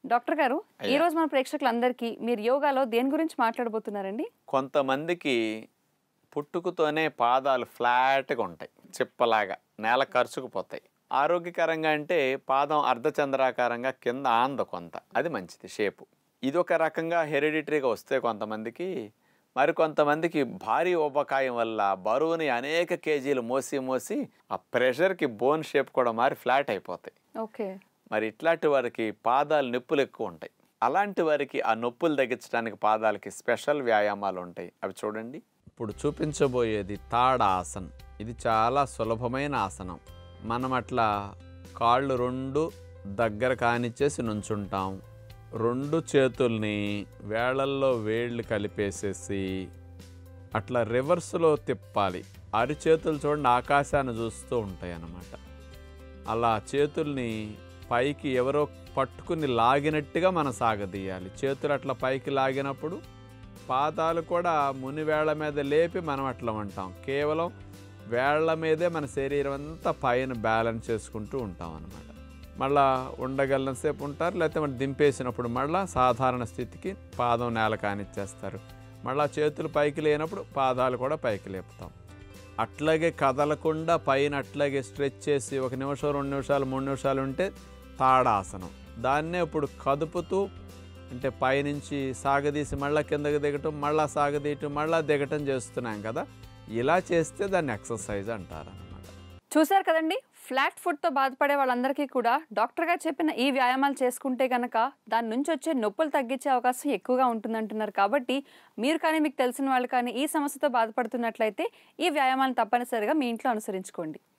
doctor గారు ఈ రోజు మన ప్రేక్షకులందరికీ మీరు యోగాలో దేని గురించి మాట్లాడబోతున్నారండి కొంతమందికి పుట్టుకతోనే పాదాలు ఫ్లాట్గా ఉంటాయి చిప్పలాగా నేల ఖర్చుకుపోతాయి ఆరోగ్యకరంగా అంటే పాదం అర్ధచంద్రాకారంగా కింద ఆంద కొంత అది మంచిది షేపు ఇది ఒక రకంగా హెరిడిటరీగా వస్తే కొంతమందికి మరి కొంతమందికి భారీ ఉపకాయం వల్ల బరువుని అనేక కేజీలు మోసి మోసి ఆ ప్రెషర్కి బోన్ షేప్ కూడా మారి ఫ్లాట్ అయిపోతాయి ఓకే మరి ఇట్లాంటి వారికి పాదాలు నొప్పులు ఎక్కువ ఉంటాయి అలాంటి వారికి ఆ నొప్పులు తగ్గించడానికి పాదాలకి స్పెషల్ వ్యాయామాలు ఉంటాయి అవి చూడండి ఇప్పుడు చూపించబోయేది తాడ ఆసన్ ఇది చాలా సులభమైన ఆసనం మనం అట్లా కాళ్ళు రెండు దగ్గర కానిచ్చేసి నుంచుంటాం రెండు చేతుల్ని వేళల్లో వేళ్ళు కలిపేసేసి అట్లా రివర్స్లో తిప్పాలి అరిచేతులు చూడండి ఆకాశాన్ని చూస్తూ ఉంటాయి అన్నమాట అలా చేతుల్ని పైకి ఎవరో పట్టుకుని లాగినట్టుగా మనం సాగదీయాలి చేతులు అట్లా పైకి లాగినప్పుడు పాదాలు కూడా ముని వేళ్ల మీద లేపి మనం అట్లా ఉంటాం కేవలం వేళ్ల మీదే మన శరీరం అంతా పైన బ్యాలెన్స్ చేసుకుంటూ ఉంటాం అన్నమాట మళ్ళా ఉండగలసేపు ఉంటారు లేకపోతే మనం దింపేసినప్పుడు మళ్ళా సాధారణ స్థితికి పాదం నేల కానిచ్చేస్తారు మళ్ళా చేతులు పైకి లేనప్పుడు పాదాలు కూడా పైకి లేపుతాం అట్లాగే కదలకుండా పైన అట్లాగే స్ట్రెచ్ చేసి ఒక నిమిషం రెండు నిమిషాలు మూడు నిమిషాలు ఉంటే తాడాసనం దాన్నే ఇప్పుడు కదుపుతూ అంటే పైనుంచి సాగదీసి మళ్ళీ కిందకి దిగటం మళ్ళీ సాగదీయటం మళ్ళీ దిగటం చేస్తున్నాం కదా ఇలా చేస్తే దాన్ని ఎక్సర్సైజ్ అంటారు అనమాట చూశారు కదండి ఫ్లాట్ ఫుట్తో బాధపడే వాళ్ళందరికీ కూడా డాక్టర్ గారు చెప్పిన ఈ వ్యాయామాలు చేసుకుంటే గనక దాని నుంచి వచ్చే నొప్పులు తగ్గించే అవకాశం ఎక్కువగా ఉంటుందంటున్నారు కాబట్టి మీరు కానీ మీకు తెలిసిన వాళ్ళు కానీ ఈ సమస్యతో బాధపడుతున్నట్లయితే ఈ వ్యాయామాలను తప్పనిసరిగా మీ ఇంట్లో అనుసరించుకోండి